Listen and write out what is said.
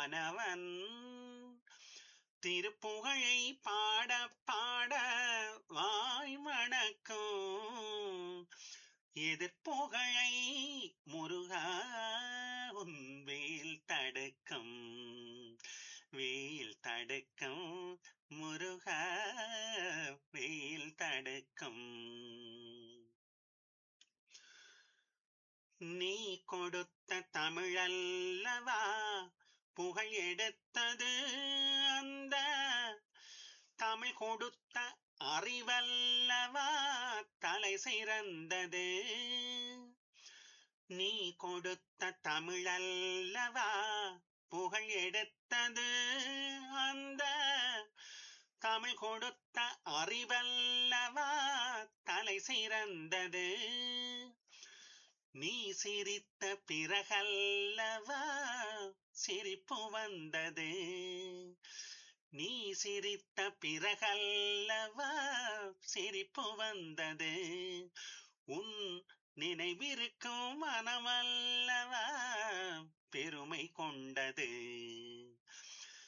வானவன் திருப்புகழை பாட பாட வாய் மணக்கும் எதிர்ப்புகழை முருகா உன் வேல் தடுக்கும் வேல் தடுக்கும் முருகா வேல் தடுக்கும் நீ கொடுத்த தமிழல்லவா புகழ் எடுத்தது அந்த தமிழ் கொடுத்த அறிவல்லவா தலை சிறந்தது நீ கொடுத்த தமிழல்லவா புகழ் எடுத்தது அந்த தமிழ் கொடுத்த அறிவல்லவா தலை சிறந்தது நீ சிரித்த பிறகல்லவா சிரிப்பு வந்தது நீ சிரித்த பிறகல்லவா சிரிப்பு வந்தது உன் நினைவிருக்கும் மனமல்லவா பெருமை கொண்டது